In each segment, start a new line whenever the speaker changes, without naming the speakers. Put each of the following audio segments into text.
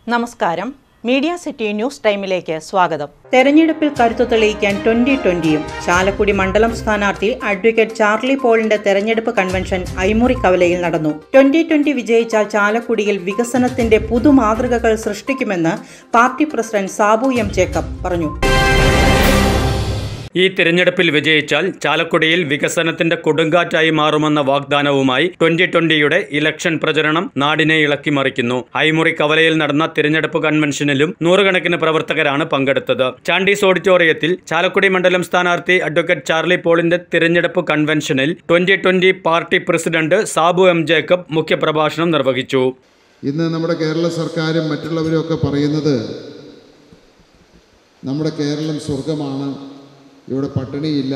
നമസ്കാരം media city news ടൈമിലേക്ക് സ്വാഗതം തെരഞ്ഞെടുപ്പിൽ കരുത്തു തെളിയിക്കാൻ ട്വന്റി ട്വന്റിയും ചാലക്കുടി മണ്ഡലം സ്ഥാനാർത്ഥി അഡ്വക്കേറ്റ് ചാർലി പോളിന്റെ തെരഞ്ഞെടുപ്പ് കൺവെൻഷൻ ഐമുറി കവലയിൽ നടന്നു ട്വന്റി ട്വന്റി വിജയിച്ചാൽ ചാലക്കുടിയിൽ വികസനത്തിന്റെ പുതുമാതൃകകൾ സൃഷ്ടിക്കുമെന്ന് party president Sabu M Jacob പറഞ്ഞു
ഈ തിരഞ്ഞെടുപ്പിൽ വിജയിച്ചാൽ ചാലക്കുടിയിൽ വികസനത്തിന്റെ കൊടുങ്കാറ്റായി മാറുമെന്ന വാഗ്ദാനവുമായി ട്വന്റി ട്വന്റിയുടെ ഇലക്ഷൻ പ്രചരണം നാടിനെ ഇളക്കിമറിക്കുന്നു ഐമുറി കവലയിൽ നടന്ന തിരഞ്ഞെടുപ്പ് കൺവെൻഷനിലും നൂറുകണക്കിന് പ്രവർത്തകരാണ് പങ്കെടുത്തത് ചാണ്ടീസ് ഓഡിറ്റോറിയത്തിൽ ചാലക്കുടി മണ്ഡലം സ്ഥാനാർത്ഥി അഡ്വക്കേറ്റ് ചാർലി പോളിന്റെ തിരഞ്ഞെടുപ്പ് കൺവെൻഷനിൽ twenty twenty party president Sabu M Jacob മുഖ്യപ്രഭാഷണം നിർവഹിച്ചു
ഇന്ന് നമ്മുടെ കേരള സർക്കാരും മറ്റുള്ളവരും ഒക്കെ പറയുന്നത് നമ്മുടെ കേരളം സ്വർഗമാണ് ഇവിടെ പട്ടിണിയില്ല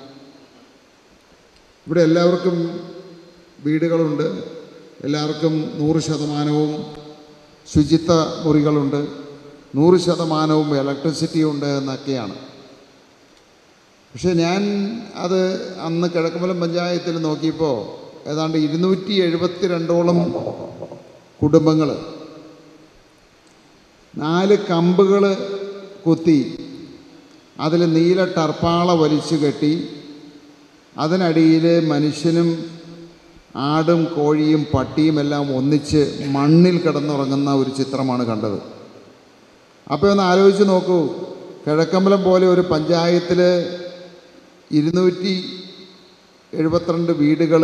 ഇവിടെ എല്ലാവർക്കും വീടുകളുണ്ട് എല്ലാവർക്കും നൂറ് ശതമാനവും ശുചിത്വ മുറികളുണ്ട് നൂറ് ശതമാനവും ഇലക്ട്രിസിറ്റി ഉണ്ട് എന്നൊക്കെയാണ് പക്ഷേ ഞാൻ അത് അന്ന് കിഴക്കമ്പലം പഞ്ചായത്തിൽ നോക്കിയപ്പോൾ ഏതാണ്ട് ഇരുന്നൂറ്റി എഴുപത്തി രണ്ടോളം കുടുംബങ്ങൾ നാല് കമ്പുകൾ കുത്തി അതിൽ നീല ടർപ്പാള വലിച്ചു കെട്ടി അതിനടിയിൽ മനുഷ്യനും ആടും കോഴിയും പട്ടിയും എല്ലാം ഒന്നിച്ച് മണ്ണിൽ കിടന്നുറങ്ങുന്ന ഒരു ചിത്രമാണ് കണ്ടത് അപ്പോൾ ഒന്ന് ആലോചിച്ച് നോക്കൂ കിഴക്കമ്പലം പോലെ ഒരു പഞ്ചായത്തിൽ ഇരുന്നൂറ്റി എഴുപത്തിരണ്ട് വീടുകൾ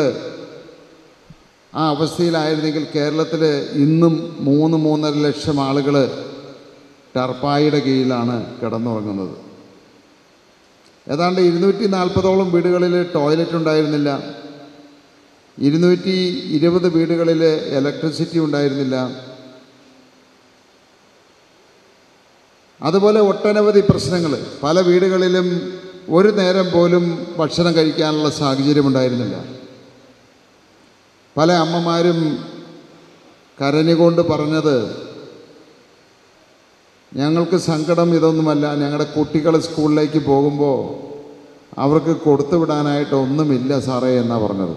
ആ അവസ്ഥയിലായിരുന്നെങ്കിൽ കേരളത്തിൽ ഇന്നും മൂന്ന് മൂന്നര ലക്ഷം ആളുകൾ ടർപ്പായുടെ കീഴിലാണ് കിടന്നുറങ്ങുന്നത് ഏതാണ്ട് ഇരുന്നൂറ്റി നാൽപ്പതോളം വീടുകളിൽ ടോയ്ലറ്റ് ഉണ്ടായിരുന്നില്ല ഇരുന്നൂറ്റി ഇരുപത് വീടുകളിൽ ഇലക്ട്രിസിറ്റി ഉണ്ടായിരുന്നില്ല അതുപോലെ ഒട്ടനവധി പ്രശ്നങ്ങൾ പല വീടുകളിലും ഒരു നേരം പോലും ഭക്ഷണം കഴിക്കാനുള്ള സാഹചര്യം ഉണ്ടായിരുന്നില്ല പല അമ്മമാരും കരഞ്ഞുകൊണ്ട് പറഞ്ഞത് ഞങ്ങൾക്ക് സങ്കടം ഇതൊന്നുമല്ല ഞങ്ങളുടെ കുട്ടികൾ സ്കൂളിലേക്ക് പോകുമ്പോൾ അവർക്ക് കൊടുത്തു വിടാനായിട്ട് ഒന്നുമില്ല സാറേ എന്നാണ് പറഞ്ഞത്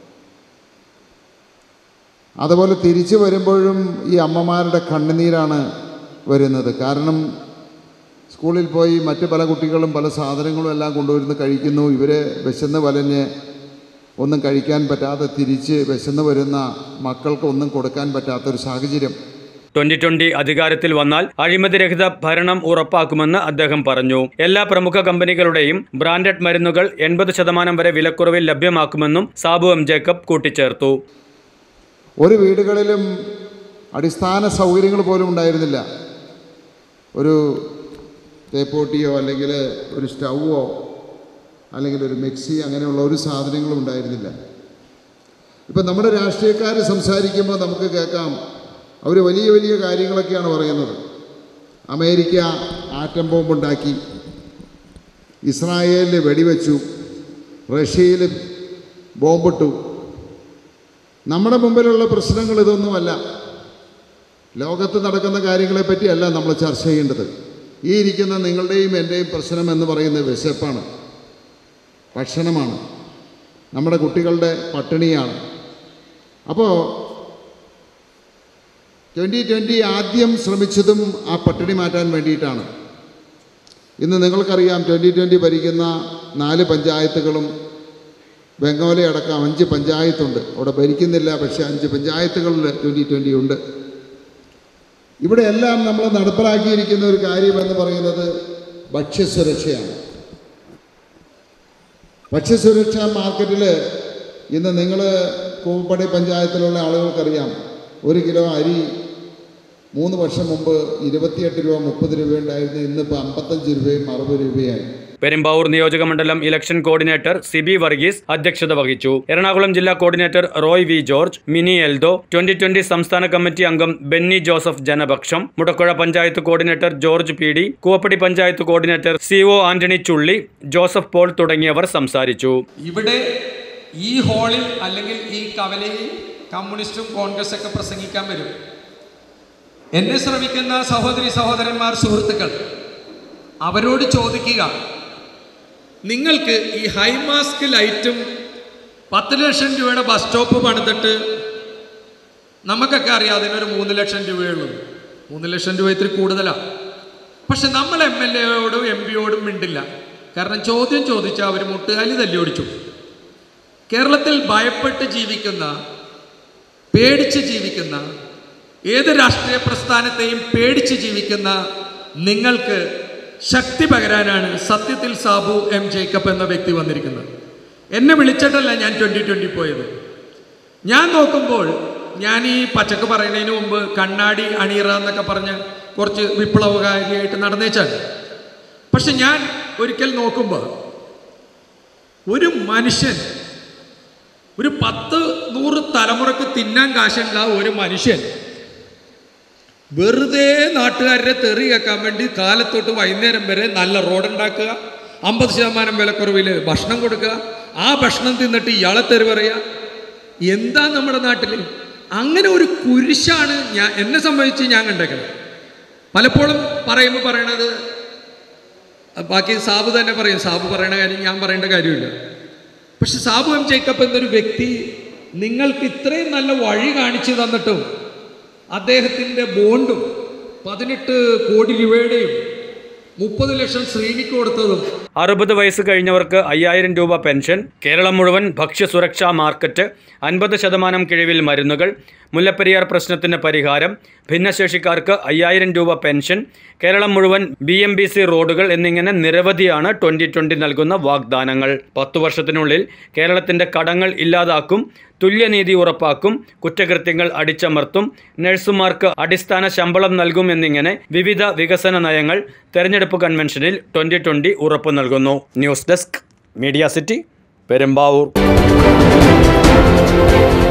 അതുപോലെ തിരിച്ചു വരുമ്പോഴും ഈ അമ്മമാരുടെ കണ്ണുനീരാണ് വരുന്നത് കാരണം സ്കൂളിൽ പോയി മറ്റ് പല കുട്ടികളും പല സാധനങ്ങളും എല്ലാം കൊണ്ടുവരുന്ന് കഴിക്കുന്നു ഇവരെ വിശന്ന് വലഞ്ഞ് ഒന്നും കഴിക്കാൻ പറ്റാതെ തിരിച്ച് വിശന്ന് വരുന്ന മക്കൾക്ക് ഒന്നും കൊടുക്കാൻ പറ്റാത്തൊരു സാഹചര്യം
ട്വന്റി ട്വന്റി അധികാരത്തിൽ വന്നാൽ അഴിമതിരഹിത ഭരണം ഉറപ്പാക്കുമെന്ന് അദ്ദേഹം പറഞ്ഞു എല്ലാ പ്രമുഖ കമ്പനികളുടെയും ബ്രാൻഡഡ് മരുന്നുകൾ എൺപത് ശതമാനം വരെ വിലക്കുറവിൽ ലഭ്യമാക്കുമെന്നും സാബു എം ജേക്കബ് കൂട്ടിച്ചേർത്തു
ഒരു വീടുകളിലും അടിസ്ഥാന സൗകര്യങ്ങൾ പോലും ഉണ്ടായിരുന്നില്ല ഒരു തേപ്പോട്ടിയോ അല്ലെങ്കിൽ ഒരു സ്റ്റൗവോ അല്ലെങ്കിൽ ഒരു മിക്സി അങ്ങനെയുള്ള ഒരു സാധനങ്ങളും ഉണ്ടായിരുന്നില്ല ഇപ്പം നമ്മുടെ രാഷ്ട്രീയക്കാർ സംസാരിക്കുമ്പോൾ നമുക്ക് കേൾക്കാം അവർ വലിയ വലിയ കാര്യങ്ങളൊക്കെയാണ് പറയുന്നത് അമേരിക്ക ആറ്റം ബോംബുണ്ടാക്കി ഇസ്രായേലിൽ വെടിവെച്ചു റഷ്യയിൽ ബോംബിട്ടു നമ്മുടെ മുമ്പിലുള്ള പ്രശ്നങ്ങൾ ഇതൊന്നുമല്ല ലോകത്ത് നടക്കുന്ന കാര്യങ്ങളെ പറ്റിയല്ല നമ്മൾ ചർച്ച ചെയ്യേണ്ടത് ഈ ഇരിക്കുന്ന നിങ്ങളുടെയും എൻ്റെയും പ്രശ്നം എന്ന് പറയുന്നത് വിശപ്പാണ് ഭക്ഷണമാണ് നമ്മുടെ കുട്ടികളുടെ പട്ടിണിയാണ് അപ്പോൾ ട്വൻ്റി ട്വൻ്റി ആദ്യം ശ്രമിച്ചതും ആ പട്ടിണി മാറ്റാൻ വേണ്ടിയിട്ടാണ് ഇന്ന് നിങ്ങൾക്കറിയാം ട്വൻ്റി ട്വൻ്റി ഭരിക്കുന്ന നാല് പഞ്ചായത്തുകളും ബംഗാളി അഞ്ച് പഞ്ചായത്തുണ്ട് അവിടെ ഭരിക്കുന്നില്ല പക്ഷേ അഞ്ച് പഞ്ചായത്തുകളിൽ ട്വൻ്റി ട്വൻ്റി ഉണ്ട് ഇവിടെ എല്ലാം നമ്മൾ നടപ്പിലാക്കിയിരിക്കുന്ന ഒരു കാര്യമെന്ന് പറയുന്നത് ഭക്ഷ്യസുരക്ഷയാണ് ഭക്ഷ്യസുരക്ഷാ മാർക്കറ്റിൽ ഇന്ന് നിങ്ങൾ കൂപ്പടി പഞ്ചായത്തിലുള്ള ആളുകൾക്കറിയാം ഒരു കിലോ അരി മൂന്ന് വർഷം മുമ്പ് ഇരുപത്തിയെട്ട് രൂപ മുപ്പത് രൂപയുണ്ടായിരുന്നു ഇന്നിപ്പോൾ അമ്പത്തഞ്ച് രൂപയും അറുപത് രൂപയായി
പെരുമ്പാവൂർ നിയോജകമണ്ഡലം ഇലക്ഷൻ കോർഡിനേറ്റർ സിബി വർഗീസ് അധ്യക്ഷത വഹിച്ചു എറണാകുളം ജില്ലാ coordinator Roy V George Mini Eldho twenty twenty സംസ്ഥാന കമ്മിറ്റി അംഗം Benny Joseph Janapaksham Mudakkuzha panchayat coordinator George P D Koovappady panchayat coordinator C O Antony Chulli Joseph Paul തുടങ്ങിയവർ സംസാരിച്ചു
ഇവിടെ ഈ ഹാളിൽ അല്ലെങ്കിൽ ഈ കവലയിൽ കമ്മ്യൂണിസ്റ്റും കോൺഗ്രസ് ഒക്കെ പ്രസംഗിക്കാൻ വരും എന്നെ ശ്രമിക്കുന്ന സഹോദരി സഹോദരന്മാർ സുഹൃത്തുക്കൾ അവരോട് ചോദിക്കുക നിങ്ങൾക്ക് ഈ ഹൈമാസ്ക് ലൈറ്റും പത്ത് ലക്ഷം രൂപയുടെ ബസ് സ്റ്റോപ്പ് പണിതിട്ട് നമുക്കൊക്കെ അറിയാം അതിനൊരു മൂന്ന് ലക്ഷം രൂപയുള്ളൂ മൂന്ന് ലക്ഷം രൂപ ഇത്തിരി കൂടുതലാണ് പക്ഷെ നമ്മൾ എം എൽ എയോടും എം പിയോടും മിണ്ടില്ല കാരണം ചോദ്യം ചോദിച്ചാൽ അവർ മുട്ടുകാലി തല്ലി ഓടിച്ചു കേരളത്തിൽ ഭയപ്പെട്ട് ജീവിക്കുന്ന പേടിച്ച് ജീവിക്കുന്ന ഏത് രാഷ്ട്രീയ പ്രസ്ഥാനത്തെയും പേടിച്ച് ജീവിക്കുന്ന നിങ്ങൾക്ക് ശക്തി പകരാനാണ് സത്യത്തിൽ സാബു എം ജേക്കബ് എന്ന വ്യക്തി വന്നിരിക്കുന്നത് എന്നെ വിളിച്ചിട്ടല്ല ഞാൻ ട്വൻ്റി ട്വൻ്റി പോയത് ഞാൻ നോക്കുമ്പോൾ ഞാൻ ഈ പച്ചക്ക് പറയുന്നതിന് മുമ്പ് കണ്ണാടി അണിയറ എന്നൊക്കെ പറഞ്ഞ് കുറച്ച് വിപ്ലവകാരിയായിട്ട് നടന്നേച്ചാണ് പക്ഷെ ഞാൻ ഒരിക്കൽ നോക്കുമ്പോൾ ഒരു മനുഷ്യൻ ഒരു പത്ത് നൂറ് തലമുറക്ക് തിന്നാൻ കാശുള്ള ഒരു മനുഷ്യൻ വെറുതെ നാട്ടുകാരുടെ തെറി കേൾക്കാൻ വേണ്ടി കാലത്തൊട്ട് വൈകുന്നേരം വരെ നല്ല റോഡ് ഉണ്ടാക്കുക അമ്പത് ശതമാനം വിലക്കുറവിൽ ഭക്ഷണം കൊടുക്കുക ആ ഭക്ഷണം തിന്നിട്ട് ഇയാളെ തെറി പറയുക എന്താ നമ്മുടെ നാട്ടിൽ അങ്ങനെ ഒരു കുരിശാണ് ഞാൻ എന്നെ സംബന്ധിച്ച് ഞാൻ കണ്ടേക്കുന്നത് പലപ്പോഴും പറയുമ്പോൾ പറയണത് ബാക്കി സാബു തന്നെ പറയും സാബു പറയണ കാര്യം ഞാൻ പറയേണ്ട കാര്യമില്ല പക്ഷെ സാബു എം ജേക്കബ് എന്നൊരു വ്യക്തി നിങ്ങൾക്ക് ഇത്രയും നല്ല വഴി കാണിച്ചു തന്നിട്ടും അദ്ദേഹത്തിൻ്റെ ബോണ്ടും പതിനെട്ട് കോടി രൂപയുടെയും മുപ്പത് ലക്ഷം ശ്രീനിക്ക് കൊടുത്തതും
അറുപത് വയസ്സ് കഴിഞ്ഞവർക്ക് അയ്യായിരം രൂപ പെൻഷൻ കേരളം മുഴുവൻ ഭക്ഷ്യസുരക്ഷാ മാർക്കറ്റ് അൻപത് ശതമാനം കിഴിവിൽ മരുന്നുകൾ മുല്ലപ്പെരിയാർ പ്രശ്നത്തിന് പരിഹാരം ഭിന്നശേഷിക്കാർക്ക് അയ്യായിരം രൂപ പെൻഷൻ കേരളം മുഴുവൻ ബി എം ബി സി റോഡുകൾ എന്നിങ്ങനെ നിരവധിയാണ് ട്വൻ്റി ട്വൻ്റി നൽകുന്ന വാഗ്ദാനങ്ങൾ പത്തു വർഷത്തിനുള്ളിൽ കേരളത്തിൻ്റെ കടങ്ങൾ ഇല്ലാതാക്കും തുല്യനീതി ഉറപ്പാക്കും കുറ്റകൃത്യങ്ങൾ അടിച്ചമർത്തും നഴ്സുമാർക്ക് അടിസ്ഥാന ശമ്പളം നൽകും എന്നിങ്ങനെ വിവിധ വികസന നയങ്ങൾ തെരഞ്ഞെടുപ്പ് കൺവെൻഷനിൽ ട്വൻ്റി ട്വൻ്റി ഉറപ്പു നൽകുന്നു news desk media city Perumbavoor